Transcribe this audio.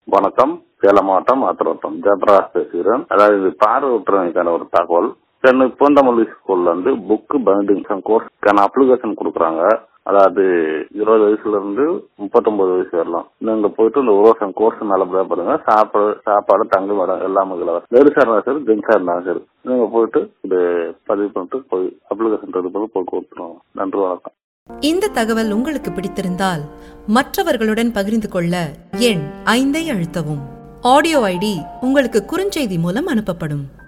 வணக்கம் சேலம் மாவட்டம் ஆத்திரோட்டம் ஜெபராஜ் பேசுகிறேன் அதாவது இது பார்வையற்றவங்களுக்கான ஒரு தகவல் சென்னை பூந்தமல்லி ஸ்கூல்ல வந்து புக்கு பைண்டிங் கோர்ஸ்க்கான அப்ளிகேஷன் கொடுக்குறாங்க அதாவது இருபது வயசுல இருந்து முப்பத்தொன்பது வயசு வரலாம் நீங்க போயிட்டு இந்த ஒரு வருஷம் கோர்ஸ் நல்லபடியா பாருங்க சாப்பாடு சாப்பாடு தங்கும் இடம் எல்லாமே இலவசம் லேடிஸா இருந்தாலும் சரி ஜென்ஸா இருந்தாலும் சரி நீங்க போயிட்டு இது பதிவு பண்ணிட்டு போய் அப்ளிகேஷன் ரெடி பண்ணி போய் கொடுத்துருவாங்க நன்றி வணக்கம் இந்த தகவல் உங்களுக்கு பிடித்திருந்தால் மற்றவர்களுடன் பகிர்ந்து கொள்ள எண் ஐந்தை அழுத்தவும் ஆடியோ ஐடி உங்களுக்கு குறுஞ்செய்தி மூலம் அனுப்பப்படும்